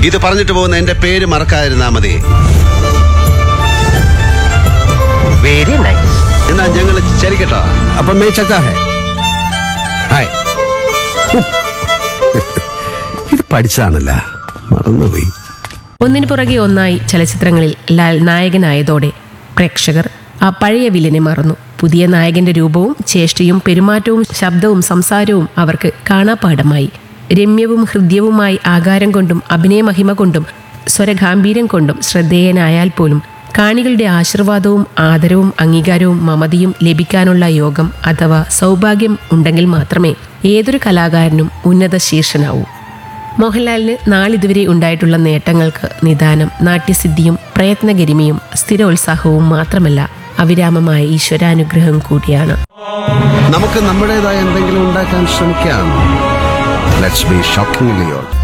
ഇത് പറഞ്ഞിട്ട് പോകുന്ന എന്റെ പേര് മറക്കാതിരുന്നാ മതി വെരി നൈസ് എന്നാ ഞങ്ങൾ ചലിക്കട്ടോ അപ്പം മേ ചക്കാ ഹേ ഹായ് ഇത് പഠിച്ചാണല്ല മറന്നുപോയി ഒന്നിനു പുറകെ ഒന്നായി ചലച്ചിത്രങ്ങളിൽ ലാൽ നായകനായതോടെ പ്രേക്ഷകർ ആ പഴയ വില്ലനെ മറന്നു പുതിയ നായകന്റെ രൂപവും ചേഷ്ടയും പെരുമാറ്റവും ശബ്ദവും സംസാരവും അവർക്ക് കാണാപ്പാടമായി രമ്യവും ഹൃദ്യവുമായി ആകാരം കൊണ്ടും അഭിനയമഹിമ കൊണ്ടും സ്വരഗാംഭീര്യം കൊണ്ടും ശ്രദ്ധേയനായാൽ പോലും കാണികളുടെ ആശീർവാദവും ആദരവും അംഗീകാരവും മമതയും ലഭിക്കാനുള്ള യോഗം അഥവാ സൗഭാഗ്യം ഉണ്ടെങ്കിൽ മാത്രമേ ഏതൊരു കലാകാരനും ഉന്നത ശീർഷനാവൂ മോഹൻലാലിന് നാളിതുവരെ ഉണ്ടായിട്ടുള്ള നേട്ടങ്ങൾക്ക് നിദാനം നാട്യസിദ്ധിയും പ്രയത്നഗരിമയും സ്ഥിരോത്സാഹവും മാത്രമല്ല അവിരാമമായ ഈശ്വരാനുഗ്രഹം കൂടിയാണ് നമുക്ക് നമ്മുടേതായ എന്തെങ്കിലും ഉണ്ടാക്കാൻ ശ്രമിക്കാം ലെറ്റ്സ് ബി ഷോക്കിംഗ്ലി യോർ